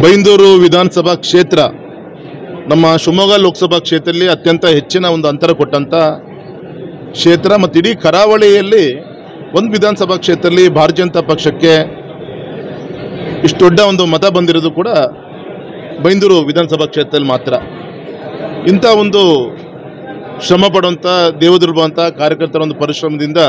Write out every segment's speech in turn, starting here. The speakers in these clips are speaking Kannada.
ಬೈಂದೂರು ವಿಧಾನಸಭಾ ಕ್ಷೇತ್ರ ನಮ್ಮ ಶಿವಮೊಗ್ಗ ಲೋಕಸಭಾ ಕ್ಷೇತ್ರದಲ್ಲಿ ಅತ್ಯಂತ ಹೆಚ್ಚಿನ ಒಂದು ಅಂತರ ಕೊಟ್ಟಂಥ ಕ್ಷೇತ್ರ ಮತ್ತು ಇಡೀ ಕರಾವಳಿಯಲ್ಲಿ ಒಂದು ವಿಧಾನಸಭಾ ಕ್ಷೇತ್ರದಲ್ಲಿ ಭಾರತೀಯ ಜನತಾ ಪಕ್ಷಕ್ಕೆ ಇಷ್ಟು ದೊಡ್ಡ ಒಂದು ಮತ ಬಂದಿರೋದು ಕೂಡ ಬೈಂದೂರು ವಿಧಾನಸಭಾ ಕ್ಷೇತ್ರದಲ್ಲಿ ಮಾತ್ರ ಇಂಥ ಒಂದು ಶ್ರಮ ಪಡುವಂಥ ದೇವದುರ್ಬಂಥ ಕಾರ್ಯಕರ್ತರ ಒಂದು ಪರಿಶ್ರಮದಿಂದ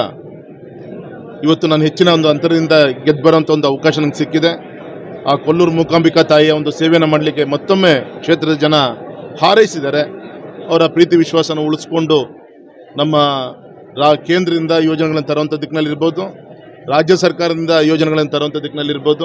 ಇವತ್ತು ನಾನು ಹೆಚ್ಚಿನ ಒಂದು ಅಂತರದಿಂದ ಗೆದ್ದು ಬರೋಂಥ ಒಂದು ಅವಕಾಶ ನನಗೆ ಸಿಕ್ಕಿದೆ ಆ ಕೊಲ್ಲೂರು ಮೂಕಾಂಬಿಕಾ ತಾಯಿಯ ಒಂದು ಸೇವೆಯನ್ನು ಮಾಡಲಿಕ್ಕೆ ಮತ್ತೊಮ್ಮೆ ಕ್ಷೇತ್ರದ ಜನ ಹಾರೈಸಿದ್ದಾರೆ ಅವರ ಪ್ರೀತಿ ವಿಶ್ವಾಸನ ಉಳಿಸ್ಕೊಂಡು ನಮ್ಮ ರಾ ಕೇಂದ್ರದಿಂದ ಯೋಜನೆಗಳನ್ನು ತರುವಂಥ ದಿಕ್ಕಿನಲ್ಲಿರ್ಬೋದು ರಾಜ್ಯ ಸರ್ಕಾರದಿಂದ ಯೋಜನೆಗಳನ್ನು ತರುವಂಥ ದಿಕ್ಕಿನಲ್ಲಿರ್ಬೋದು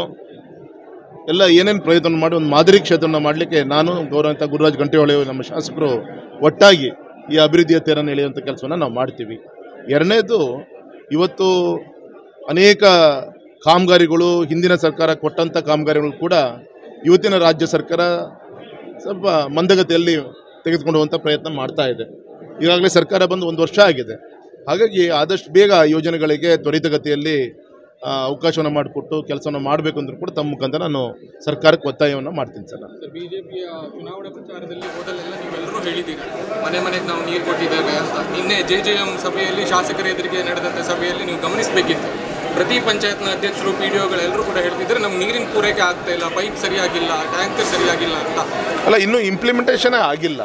ಎಲ್ಲ ಏನೇನು ಪ್ರಯತ್ನ ಮಾಡಿ ಒಂದು ಮಾದರಿ ಕ್ಷೇತ್ರವನ್ನು ಮಾಡಲಿಕ್ಕೆ ನಾನು ಗೌರವಂತ ಗುರುರಾಜ್ ಗಂಟೆಹೊಳೆ ನಮ್ಮ ಶಾಸಕರು ಒಟ್ಟಾಗಿ ಈ ಅಭಿವೃದ್ಧಿಯ ತೇರನ್ನು ಎಳೆಯುವಂಥ ಕೆಲಸವನ್ನು ನಾವು ಮಾಡ್ತೀವಿ ಎರಡನೇದು ಇವತ್ತು ಅನೇಕ ಕಾಮಗಾರಿಗಳು ಹಿಂದಿನ ಸರ್ಕಾರ ಕೊಟ್ಟಂಥ ಕಾಮಗಾರಿಗಳು ಕೂಡ ಇವತ್ತಿನ ರಾಜ್ಯ ಸರ್ಕಾರ ಸ್ವಲ್ಪ ಮಂದಗತಿಯಲ್ಲಿ ತೆಗೆದುಕೊಂಡು ಹೋಗುವಂಥ ಪ್ರಯತ್ನ ಮಾಡ್ತಾ ಇದೆ ಈಗಾಗಲೇ ಸರ್ಕಾರ ಬಂದು ಒಂದು ವರ್ಷ ಆಗಿದೆ ಹಾಗಾಗಿ ಆದಷ್ಟು ಬೇಗ ಯೋಜನೆಗಳಿಗೆ ತ್ವರಿತಗತಿಯಲ್ಲಿ ಆ, ಅವಕಾಶವನ್ನು ಮಾಡಿಕೊಟ್ಟು ಕೆಲಸವನ್ನು ಮಾಡಬೇಕು ಅಂದ್ರೂ ಕೂಡ ತಮ್ಮ ಮುಖಾಂತರ ನಾನು ಸರ್ಕಾರಕ್ಕೆ ಒತ್ತಾಯವನ್ನು ಮಾಡ್ತೀನಿ ಸರ್ ನಾನು. ಬಿಜೆಪಿಯ ಚುನಾವಣಾ ಪ್ರಚಾರದಲ್ಲಿ ಹೋದಲ್ಲೆಲ್ಲ ನೀವೆಲ್ಲರೂ ಹೇಳಿದ್ದೀರಿ ಮನೆ ಮನೆಗೆ ನಾವು ನೀರು ಕೊಟ್ಟಿದ್ದೇವೆ ಅಂತ ನಿನ್ನೆ ಜೆ ಜೆ ಎಂ ಸಭೆಯಲ್ಲಿ ಶಾಸಕರ ಎದುರಿಗೆ ನಡೆದಂಥ ಸಭೆಯಲ್ಲಿ ನೀವು ಗಮನಿಸಬೇಕಿತ್ತು ಪ್ರತಿ ಪಂಚಾಯತ್ನ ಅಧ್ಯಕ್ಷರು ಪಿ ಡಿ ಒಗಳೆಲ್ಲರೂ ಕೂಡ ಹೇಳ್ತಿದ್ದಾರೆ ನಮ್ಗೆ ನೀರಿನ ಪೂರೈಕೆ ಆಗ್ತಾ ಇಲ್ಲ ಪೈಪ್ ಸರಿಯಾಗಿಲ್ಲ ಟ್ಯಾಂಕರ್ ಸರಿಯಾಗಿಲ್ಲ ಅಂತ ಅಲ್ಲ ಇನ್ನೂ ಇಂಪ್ಲಿಮೆಂಟೇಷನೇ ಆಗಿಲ್ಲ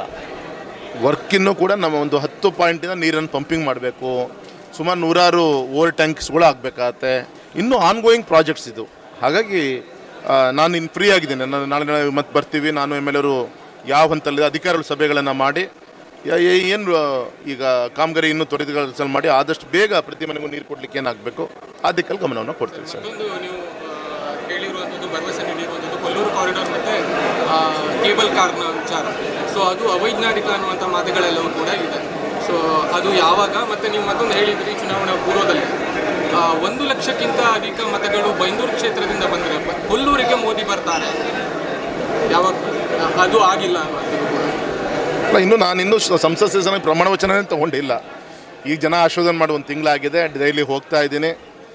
ವರ್ಕ್ ಇನ್ನೂ ಕೂಡ ನಮ್ಮ ಒಂದು ಹತ್ತು ಪಾಯಿಂಟಿಂದ ನೀರನ್ನು ಪಂಪಿಂಗ್ ಮಾಡಬೇಕು ಸುಮಾರು ನೂರಾರು ಓವರ್ ಟ್ಯಾಂಕ್ಸ್ಗಳು ಆಗಬೇಕಾಗತ್ತೆ ಇನ್ನೂ ಆನ್ಗೋಯಿಂಗ್ ಪ್ರಾಜೆಕ್ಟ್ಸ್ ಇದು ಹಾಗಾಗಿ ಆ, ನಾನು ಇನ್ನು ಫ್ರೀ ಆಗಿದ್ದೇನೆ ನಾನು ನಾಳೆ ಮತ್ತೆ ಬರ್ತೀವಿ ನಾನು ಎಮ್ ಎಲ್ ಎರು ಯಾವ ಹಂತಲ್ಲಿದೆ ಅಧಿಕಾರಿಗಳ ಸಭೆಗಳನ್ನು ಮಾಡಿ ಏನು ಈಗ ಕಾಮಗಾರಿ ಇನ್ನೂ ತ್ವರಿತಗೊಳಿಸಲು ಮಾಡಿ ಆದಷ್ಟು ಬೇಗ ಪ್ರತಿ ಮನೆಗೂ ನೀರು ಕೊಡಲಿಕ್ಕೆ ಏನಾಗಬೇಕು ಆ ದಿಕ್ಕಲ್ಲಿ ಗಮನವನ್ನು ಕೊಡ್ತೀವಿ ಸರ್ ಮತ್ತೊಂದು ನೀವು ಆ, ಹೇಳಿರುವಂಥದ್ದು ಭರವಸೆ ನೀಡಿರುವಂಥದ್ದು ಕೊಲ್ಲೂರು ಕಾರಿಡಾರ್ ಮತ್ತು ಕೇಬಲ್ ಕಾರ್ನ ವಿಚಾರ ಸೊ ಅದು ಅವೈಜ್ಞಾನಿಕ ಅನ್ನುವಂಥ ಮಾತುಗಳೆಲ್ಲವೂ ಕೂಡ ಇದೆ ಸೊ ಅದು ಯಾವಾಗ ಮತ್ತು ನೀವು ಮತ್ತೊಂದು ಹೇಳಿದ್ರಿ ಚುನಾವಣಾ ಪೂರ್ವದಲ್ಲಿ ಆ, ಒಂದು ಲಕ್ಷಕ್ಕಿಂತ ಅಧಿಕ ಮತಗಳು ಬೈಂದೂರು ಕ್ಷೇತ್ರದಿಂದ ಬಂದರೆ ಕೊಲ್ಲೂರಿಗೆ ಮೋದಿ ಬರ್ತಾರೆ ಯಾವಾಗ ಅದು ಆಗಿಲ್ಲ ಅನ್ನುವಂಥದ್ದು ಕೂಡ ಅಲ್ಲ ಇನ್ನು ನಾನು ಇನ್ನೂ ಸ- ಸಂಸತ್ ಸದಸ್ಯನ ಪ್ರಮಾಣ ವಚನನೇ ತಗೊಂಡಿಲ್ಲ ಈಗ ಜನ ಆಶೋಧನೆ ಮಾಡಿ ಒಂದು ತಿಂಗಳಾಗಿದೆ ಡೈಲಿ ಹೋಗ್ತಾ ಇದ್ದೀನಿ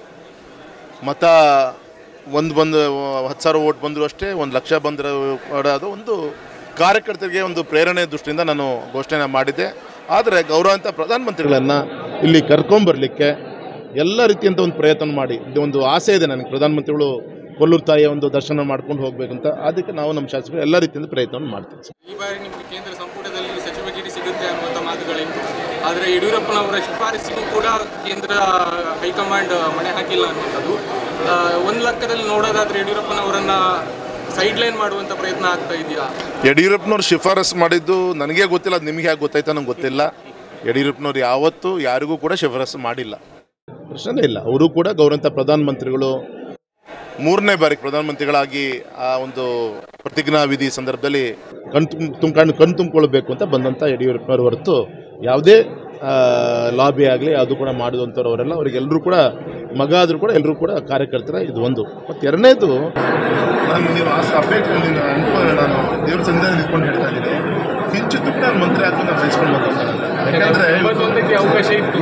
ಮತ ಒಂದು ಬಂದು ಹತ್ತು ಸಾವಿರ ಓಟ್ ಬಂದರೂ ಅಷ್ಟೇ ಒಂದು ಲಕ್ಷ ಬಂದರೆ ಅದು ಒಂದು ಕಾರ್ಯಕರ್ತರಿಗೆ ಒಂದು ಪ್ರೇರಣೆ ದೃಷ್ಟಿಯಿಂದ ನಾನು ಘೋಷಣೆ ಮಾಡಿದ್ದೆ ಆದರೆ ಗೌರವಾಂತ ಪ್ರಧಾನಮಂತ್ರಿಗಳನ್ನು ಇಲ್ಲಿ ಕರ್ಕೊಂಬರ್ಲಿಕ್ಕೆ ಎಲ್ಲ ರೀತಿಯಂಥ ಒಂದು ಪ್ರಯತ್ನ ಮಾಡಿ ಇದು ಒಂದು ಆಸೆ ಇದೆ ನನಗೆ ಪ್ರಧಾನಮಂತ್ರಿಗಳು ಕೊಲ್ಲೂರು ತಾಯಿಯ ಒಂದು ದರ್ಶನ ಮಾಡ್ಕೊಂಡು ಹೋಗ್ಬೇಕಂತ ಅದಕ್ಕೆ ನಾವು ನಮ್ಮ ಶಾಸಕರು ಎಲ್ಲ ರೀತಿಯಿಂದ ಪ್ರಯತ್ನವನ್ನು ಮಾಡ್ತೀವಿ ಸರ್. ಈ ಬಾರಿ ನಿಮಗೆ ಕೇಂದ್ರ ಸಂಪುಟದಲ್ಲಿ ಸಚಿವಗಿರಿ ಸಿಗುತ್ತೆ ಅನ್ನುವಂಥ ಮಾತುಗಳಿತ್ತು ಆದರೆ ಯಡಿಯೂರಪ್ಪನವರ ಶಿಫಾರಸ್ಸಿಗೂ ಕೂಡ ಕೇಂದ್ರ ಹೈಕಮಾಂಡ್ ಮಣೆ ಹಾಕಿಲ್ಲ ಅನ್ನುವಂಥದ್ದು ಆ, ಒಂದು ಲೆಕ್ಕದಲ್ಲಿ ನೋಡೋದಾದ್ರೆ ಯಡಿಯೂರಪ್ಪನವರನ್ನ ಸೈಡ್ ಲೈನ್ ಮಾಡುವಂಥ ಪ್ರಯತ್ನ ಆಗ್ತಾ ಇದೆಯಾ ಯಡಿಯೂರಪ್ಪನವ್ರು ಶಿಫಾರಸು ಮಾಡಿದ್ದು ನನಗೆ ಗೊತ್ತಿಲ್ಲ ಅದು ನಿಮಗೆ ಹೇಗೆ ಗೊತ್ತಾಯ್ತಾ ನಂಗೆ ಗೊತ್ತಿಲ್ಲ ಯಡಿಯೂರಪ್ಪನವ್ರು ಯಾವತ್ತೂ ಯಾರಿಗೂ ಕೂಡ ಶಿಫಾರಸು ಮಾಡಿಲ್ಲ ಪ್ರಶ್ನೆ ಇಲ್ಲ ಅವರು ಕೂಡ ಗೌರವಂತ ಪ್ರಧಾನಮಂತ್ರಿಗಳು ಮೂರನೇ ಬಾರಿ ಪ್ರಧಾನಮಂತ್ರಿಗಳಾಗಿ ಆ ಒಂದು ಪ್ರತಿಜ್ಞಾ ವಿಧಿ ಸಂದರ್ಭದಲ್ಲಿ ಕಣ್ ತುಂಬ ತುಂಬ್ಕೊಂಡು ಕಣ್ ತುಂಬಿಕೊಳ್ಬೇಕು ಅಂತ ಬಂದಂಥ ಯಡಿಯೂರಪ್ಪನವ್ರು ಹೊರತು ಯಾವುದೇ ಲಾಬಿ ಆಗಲಿ ಅದು ಕೂಡ ಮಾಡಿದಂಥವ್ರು ಅವರೆಲ್ಲ ಅವರಿಗೆಲ್ಲರೂ ಕೂಡ ಮಗ ಆದರೂ ಕೂಡ ಎಲ್ಲರೂ ಕೂಡ ಕಾರ್ಯಕರ್ತರ ಇದು ಒಂದು ಮತ್ತು ಎರಡನೇದು ನಾನು ನೀವು ಆಸೆ ಅಪೇಕ್ಷೆ ನಾನು ದೇವ್ರ ಸಂಧಾನ ನಿಂತ್ಕೊಂಡು ಹೇಳ್ತಾ ಇದ್ದೀನಿ ಕಿಂಚಿತ್ತು ಕೂಡ ನಾನು ಮಂತ್ರಿ ಆಗಿ ನಾನು ಬಯಸ್ಕೊಂಡು ಬಂದ ಯಾಕಂದರೆ ಒಂದಕ್ಕೆ ಅವಕಾಶ ಇತ್ತು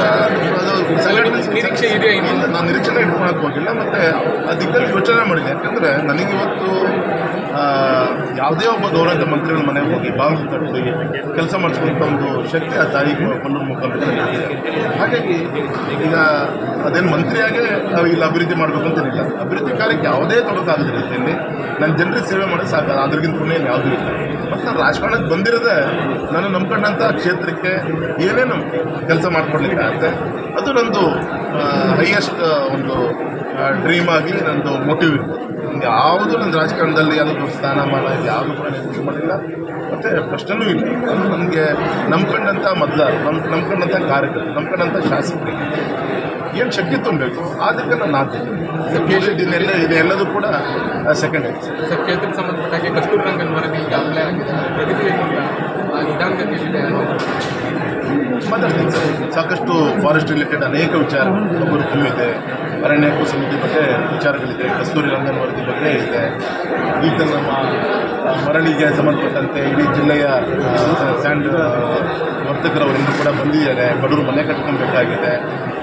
ನಿರೀಕ್ಷೆ ಇದೆಯಾ ಇನ್ನು? ನಾನು ನಿರೀಕ್ಷೆ ಇಟ್ಕೊಳಕ್ಕೆ ಹೋಗಿಲ್ಲ ಮತ್ತು ಆ ದಿಕ್ಕಲ್ಲಿ ಯೋಚನೆ ಮಾಡಿದೆ ಯಾಕಂದರೆ ನನಗಿವತ್ತು ಆ, ಯಾವುದೇ ಒಬ್ಬ ಗೌರವ ಮಂತ್ರಿಗಳ ಮನೆಗೆ ಹೋಗಿ ಬಾಗಿಲು ತಟ್ಟಿ ಕೆಲಸ ಮಾಡಿಸ್ಕೊಂತ ಒಂದು ಶಕ್ತಿ ಆ ತಾಯಿ ಕೊಂಡೂರು ಮುಖಾಂತರ ನನಗಿದೆ. ಹಾಗಾಗಿ ಈಗ ಅದೇನು ಮಂತ್ರಿಯಾಗೇ ನಾವು ಇಲ್ಲಿ ಅಭಿವೃದ್ಧಿ ಮಾಡಬೇಕು ಅಂತೇನಿಲ್ಲ ಅಭಿವೃದ್ಧಿ ಕಾರ್ಯಕ್ಕೆ ಯಾವುದೇ ತೊಡಕಾಗದ ರೀತಿಯಲ್ಲಿ ನಾನು ಜನರಿಗೆ ಸೇವೆ ಮಾಡಿ ಸಾಕು ಅದ್ರಿಗಿಂತ ಪುಣ್ಯ ಯಾವುದೂ ಇಲ್ಲ ಮತ್ತು ನಾನು ರಾಜಕಾರಣಕ್ಕೆ ಬಂದಿರೋದೇ ನಾನು ನಂಬ್ಕೊಂಡಂಥ ಕ್ಷೇತ್ರಕ್ಕೆ ಏನೇನು ಕೆಲಸ ಮಾಡ್ಕೊಡ್ಲಿಕ್ಕೆ ಆಗುತ್ತೆ ಅದು ನಂದು ಹೈಯೆಸ್ಟ್ ಒಂದು ಡ್ರೀಮ್ ಆಗಿ ನಂದು ಮೋಟಿವ್ ಇರ್ಬೋದು ನಂಗೆ ಯಾವುದು ನನ್ನ ರಾಜಕಾರಣದಲ್ಲಿ ಯಾವುದೋ ಸ್ಥಾನಮಾನ ಯಾವುದು ಕೂಡ ನಿರೀಕ್ಷೆ ಮಾಡಿಲ್ಲ ಮತ್ತು ಪ್ರಶ್ನೆನೂ ಇಲ್ಲ ಅದು ನನಗೆ ನಂಬ್ಕೊಂಡಂಥ ಮೊದಲ ನಮ್ ನಂಬ್ಕೊಂಡಂಥ ಕಾರ್ಯಕರ್ತ ನಂಬ್ಕೊಂಡಂಥ ಶಾಸಕರಿಗೆ ಏನು ಶಕ್ತಿ ತುಂಬಬೇಕು ಅದಕ್ಕೆ ನಾನು ಆಗ್ತೀನಿ ಇದನ್ನೆಲ್ಲ ಇದೆಲ್ಲದೂ ಕೂಡ ಸೆಕೆಂಡ್ ಆಯ್ತು ಸರ್ ಕ್ಷೇತ್ರಕ್ಕೆ ಸಂಬಂಧಪಟ್ಟ ಹಾಗೆ ಕಸ್ತೂರಿ ರಂಗನ್ ವರದಿ ಈಗ ಅಪ್ಲೈ ಆಗಿದೆ ಪ್ರಗತಿಯಿಂದ ನಿಧಾನಗತಿಯಲ್ಲಿದೆ ಅನ್ನೋದು ಮಾತಾಡ್ತೀನಿ ಸರ್ ಸಾಕಷ್ಟು ಫಾರೆಸ್ಟ್ ರಿಲೇಟೆಡ್ ಅನೇಕ ವಿಚಾರ ಒಬ್ಬರು ತುಂಬಿದೆ ಅರಣ್ಯ ಹಕ್ಕು ಸಮಿತಿ ಬಗ್ಗೆ ವಿಚಾರಗಳಿದೆ ಕಸ್ತೂರಿ ರಂಗನ್ ವರದಿ ಬಗ್ಗೆ ಇದೆ ಈಗ ನಮ್ಮ ಆ, ಮರಳಿಗೆ ಸಂಬಂಧಪಟ್ಟಂತೆ ಇಡೀ ಜಿಲ್ಲೆಯ ಆ, ಸ್ಯಾಂಡ್ ಆ, ವರ್ತಕರವರೆಲ್ಲರೂ ಕೂಡ ಬಂದಿದ್ದಾರೆ ಬಡವರು ಮನೆ ಕಟ್ಕೊಬೇಕಾಗಿದೆ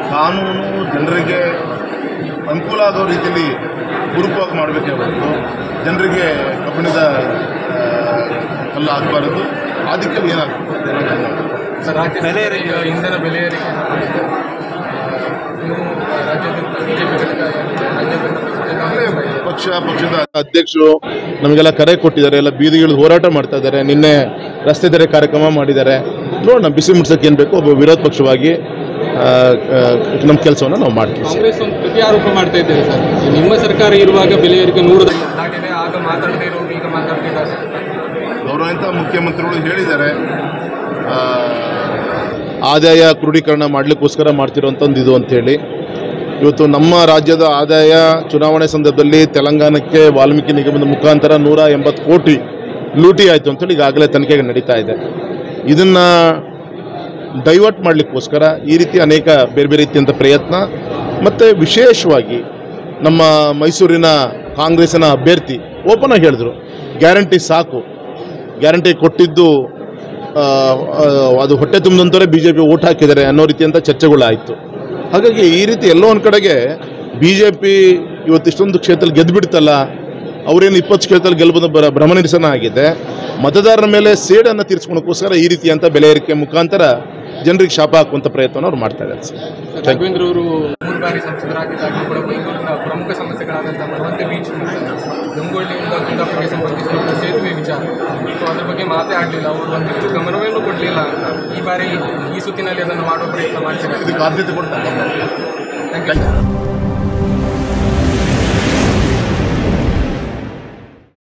ಕಾನೂನು ಜನರಿಗೆ ಅನುಕೂಲ ಆಗೋ ರೀತಿಯಲ್ಲಿ ಪೂರಕವಾಗಿ ಮಾಡಬೇಕೇ ಹೊರತು ಜನರಿಗೆ ಕಬ್ಬಿಣದ ಆ, ಕಲ್ಲು ಆಗಬಾರದು ಅದಕ್ಕೆ ಏನಾಗ್ತದೆ ಸರ್ ರಾಜ್ಯ ಬೆಲೆ ಏರಿಕೆ ಇಂಧನ ಬೆಲೆ ಏರಿಕೆ ಮಾಡಿದೆ. ಇನ್ನು ರಾಜ್ಯದ ಬಿಜೆಪಿ ರಾಜ್ಯದ ಪಕ್ಷ ಪಕ್ಷದ ಅಧ್ಯಕ್ಷರು ನಮಗೆಲ್ಲ ಕರೆ ಕೊಟ್ಟಿದ್ದಾರೆ ಎಲ್ಲ ಬೀದಿಗಿಳಿದು ಹೋರಾಟ ಮಾಡ್ತಾ ಇದ್ದಾರೆ ನಿನ್ನೆ ರಸ್ತೆ ತೆರೆ ಕಾರ್ಯಕ್ರಮ ಮಾಡಿದ್ದಾರೆ ನೋಡೋಣ ಬಿಸಿ ಮುಟ್ಸೋಕೆ ಏನು ಬೇಕು ಒಬ್ಬ ವಿರೋಧ ಪಕ್ಷವಾಗಿ ನಮ್ಮ ಕೆಲಸವನ್ನು ನಾವು ಮಾಡ್ತೀವಿ ಕಾಂಗ್ರೆಸ್ ಒಂದು ಪ್ರತಿ ಆರೋಪ ಮಾಡ್ತಾ ಇದ್ದೇವೆ ಸರ್ ನಿಮ್ಮ ಸರ್ಕಾರ ಇರುವಾಗ ಬೆಲೆ ಏರಿಕೆ ನೂರು ದಾಟಿದೆ ಆಗ ಮಾತಾಡದೇ ಇರೋರು ಈಗ ಮಾತಾಡ್ತಿದ್ದಾರೆ ಗೌರವಾನ್ವಿತ ಮುಖ್ಯಮಂತ್ರಿಗಳು ಹೇಳಿದ್ದಾರೆ ಆ, ಆದಾಯ ಕ್ರೋಢೀಕರಣ ಮಾಡಲಿಕ್ಕೋಸ್ಕರ ಮಾಡ್ತಿರೋಂಥ ಒಂದು ಇದು ಅಂತೇಳಿ ಇವತ್ತು ನಮ್ಮ ರಾಜ್ಯದ ಆದಾಯ ಚುನಾವಣೆ ಸಂದರ್ಭದಲ್ಲಿ ತೆಲಂಗಾಣಕ್ಕೆ ವಾಲ್ಮೀಕಿ ನಿಗಮದ ಮುಖಾಂತರ ನೂರ ಎಂಬತ್ತು ಕೋಟಿ ಲೂಟಿ ಆಯಿತು ಅಂತೇಳಿ ಈಗಾಗಲೇ ತನಿಖೆಗೆ ನಡೀತಾ ಇದೆ ಇದನ್ನು ಡೈವರ್ಟ್ ಮಾಡಲಿಕ್ಕೋಸ್ಕರ ಈ ರೀತಿ ಅನೇಕ ಬೇರೆ ಬೇರೆ ರೀತಿಯಂಥ ಪ್ರಯತ್ನ ಮತ್ತು ವಿಶೇಷವಾಗಿ ನಮ್ಮ ಮೈಸೂರಿನ ಕಾಂಗ್ರೆಸ್ಸಿನ ಅಭ್ಯರ್ಥಿ ಓಪನ್ ಆಗಿ ಹೇಳಿದ್ರು ಗ್ಯಾರಂಟಿ ಸಾಕು ಗ್ಯಾರಂಟಿ ಕೊಟ್ಟಿದ್ದು ಆ, ಆ, ಅದು ಹೊಟ್ಟೆ ತುಂಬಿದಂಥವರೇ ಬಿ ಜೆ ಪಿ ಓಟ್ ಹಾಕಿದ್ದಾರೆ ಅನ್ನೋ ರೀತಿಯಂಥ ಚರ್ಚೆಗಳಾಯಿತು ಹಾಗಾಗಿ ಈ ರೀತಿ ಎಲ್ಲೋ ಒಂದು ಕಡೆಗೆ ಬಿ ಜೆ ಪಿ ಇವತ್ತು ಇಷ್ಟೊಂದು ಕ್ಷೇತ್ರದಲ್ಲಿ ಗೆದ್ದು ಬಿಡ್ತಲ್ಲ ಅವರೇನು ಇಪ್ಪತ್ತು ಕ್ಷೇತ್ರದಲ್ಲಿ ಗೆಲ್ಲಬಹುದು ಬರ ಭ್ರಮ ನಿರಸನ ಆಗಿದೆ ಮತದಾರರ ಮೇಲೆ ಸೇಡನ್ನು ತೀರಿಸ್ಕೊಳಕ್ಕೋಸ್ಕರ ಈ ರೀತಿಯಂಥ ಬೆಲೆ ಏರಿಕೆ ಮುಖಾಂತರ ಜನರಿಗೆ ಶಾಪ ಹಾಕುವಂಥ ಪ್ರಯತ್ನವನ್ನು ಅವ್ರು ಮಾಡ್ತಾ ಇದ್ದಾರೆ ಸರ್ ರಾಘವೇಂದ್ರ ಅವರು ಮೂರು ಬಾರಿ ಸಂಸದರಾಗಿದ್ದಾಗ ಕೂಡ ಬೆಂಗಳೂರಿನ ಪ್ರಮುಖ ಸಮಸ್ಯೆಗಳಾದಂಥ ಮರವಂತೆ ಬೀಚ್ ಗಂಗೊಳ್ಳಿಯಿಂದ ಕುಂದಾಪುರಕ್ಕೆ ಸಂಬಂಧಿಸಿದ ಸೇತುವೆ ವಿಚಾರ ಸೊ ಅದ್ರ ಬಗ್ಗೆ ಮಾತೇ ಆಡಲಿಲ್ಲ ಅವರು ಒಂದಿಷ್ಟು ಗಮನವೇನು ಕೊಡಲಿಲ್ಲ ಅಂತ ಈ ಬಾರಿ ಈ ಸುತ್ತಿನಲ್ಲಿ ಅದನ್ನು ಮಾಡುವ ಪ್ರಯತ್ನ ಮಾಡ್ತಿದ್ದಾರೆ ಇದಕ್ಕೆ ಆದ್ಯತೆ ಕೊಡ್ತಾರೆ ಥ್ಯಾಂಕ್ ಯು